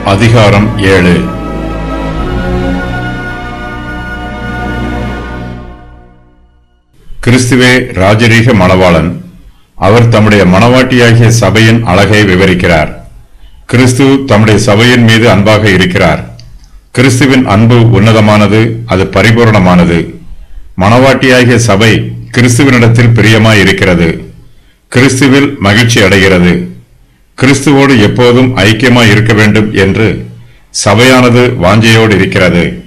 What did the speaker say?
அதிகாரம் ஏழு கிறிஸ்துவே ராஜரீக மணவாளன் அவர் தம்முடைய மணவாட்டியாகிய சபையின் அழகை விவரிக்கிறார் கிறிஸ்து தம்முடைய சபையின் மீது அன்பாக இருக்கிறார் கிறிஸ்துவின் அன்பு உன்னதமானது அது பரிபூரணமானது மணவாட்டியாகிய சபை கிறிஸ்துவனிடத்தில் பிரியமாய் இருக்கிறது கிறிஸ்துவில் மகிழ்ச்சி அடைகிறது கிறிஸ்துவோடு எப்போதும் ஐக்கியமாய் இருக்க வேண்டும் என்று சபையானது வாஞ்சையோடு இருக்கிறது